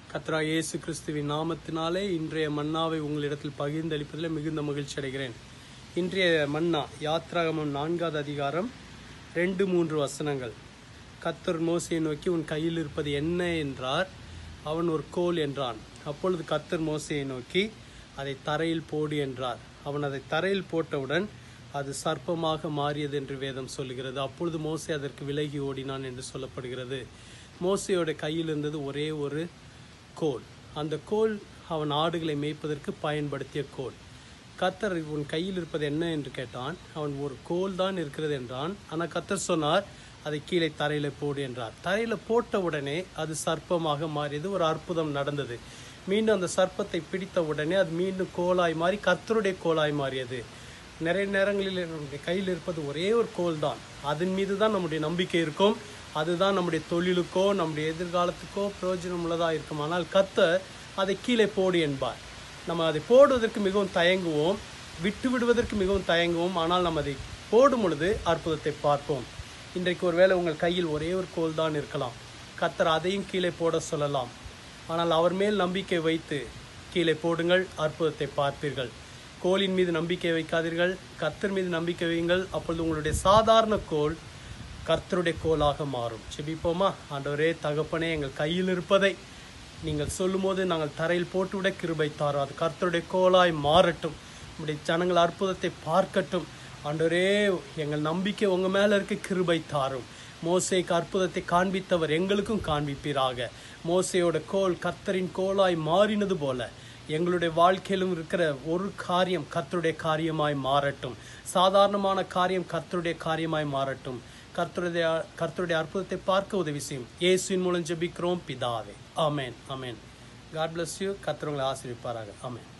கத்ரா இயேசு கிறிஸ்துவின் நாமத்தினாலே இன்றைய மன்னாவை உங்களிடத்தில் பகிர்ந்தளிப்பதில் மிகுந்த மகிழ்ச்சி அடைகிறேன் இன்றைய மன்னா யாத்ராகமம் நான்காவது அதிகாரம் ரெண்டு மூன்று வசனங்கள் கத்தர் மோசையை நோக்கி உன் கையில் இருப்பது என்ன என்றார் அவன் ஒரு கோல் என்றான் அப்பொழுது கத்தர் மோசையை நோக்கி அதை தரையில் போடு என்றார் அவன் அதை தரையில் போட்டவுடன் அது சர்ப்பமாக மாறியது என்று வேதம் சொல்லுகிறது அப்பொழுது மோசே அதற்கு விலகி ஓடினான் என்று சொல்லப்படுகிறது மோசையோட கையில் இருந்தது ஒரே ஒரு கோல் அந்த கோல் அவன் ஆடுகளை மேய்ப்பதற்கு பயன்படுத்திய கோல் கத்தர் உன் கையில் இருப்பது என்ன என்று கேட்டான் அவன் ஒரு கோல் தான் இருக்கிறது என்றான் ஆனால் கத்தர் சொன்னார் அதை கீழே தரையில போடு என்றார் தரையில போட்ட உடனே அது சர்ப்பமாக மாறியது ஒரு அற்புதம் நடந்தது மீண்டும் அந்த சர்ப்பத்தை பிடித்த உடனே அது மீண்டும் கோலாய் மாறி கர்த்தருடைய கோலாய் மாறியது நிறைய நேரங்களில் நம்முடைய கையில் இருப்பது ஒரே ஒரு கோல் தான் அதன் மீது தான் நம்முடைய நம்பிக்கை இருக்கும் அதுதான் நம்முடைய தொழிலுக்கோ நம்முடைய எதிர்காலத்துக்கோ பிரயோஜனம் உள்ளதாக இருக்கும் ஆனால் கர்த்தர் அதை கீழே போடு என்பார் நம்ம அதை போடுவதற்கு மிகவும் தயங்குவோம் விட்டு விடுவதற்கு மிகவும் தயங்குவோம் ஆனால் நம்ம அதை போடும் பொழுது அற்புதத்தை பார்ப்போம் இன்றைக்கு ஒருவேளை உங்கள் கையில் ஒரே ஒரு கோல் தான் இருக்கலாம் கத்தர் அதையும் கீழே போட சொல்லலாம் ஆனால் அவர் மேல் நம்பிக்கை வைத்து கீழே போடுங்கள் அற்புதத்தை பார்ப்பீர்கள் கோலின் மீது நம்பிக்கை வைக்காதீர்கள் கர்த்தர் மீது நம்பிக்கை வையுங்கள் அப்பொழுது உங்களுடைய சாதாரண கோல் கர்த்தருடைய கோலாக மாறும் செபிப்போமா ஆண்டவரே தகப்பனே எங்கள் கையில் இருப்பதை நீங்கள் சொல்லும்போது நாங்கள் தரையில் போட்டுவிட கிருபை தாரோம் அது கர்த்தருடைய கோலாய் மாறட்டும் உங்களுடைய ஜனங்கள் அற்புதத்தை பார்க்கட்டும் ஆண்டவரே எங்கள் நம்பிக்கை உங்கள் மேலே இருக்க கிருபை தாரும் மோசேக்கு அற்புதத்தை காண்பித்தவர் எங்களுக்கும் காண்பிப்பீராக மோசையோட கோல் கர்த்தரின் கோலாய் மாறினது போல எங்களுடைய வாழ்க்கையிலும் இருக்கிற ஒரு காரியம் கர்த்தருடைய காரியமாய் மாறட்டும் சாதாரணமான காரியம் கர்த்தருடைய காரியமாய் மாறட்டும் கர்த்தருடைய கர்த்தருடைய அற்புதத்தை பார்க்க உதவி செய்யும் இயேசுவின் மூலம் ஜெபிக்கிறோம் பிதாவே amen amen God bless you கர்த்தர் உங்களை ஆசீர்விப்பாராக ஆமென்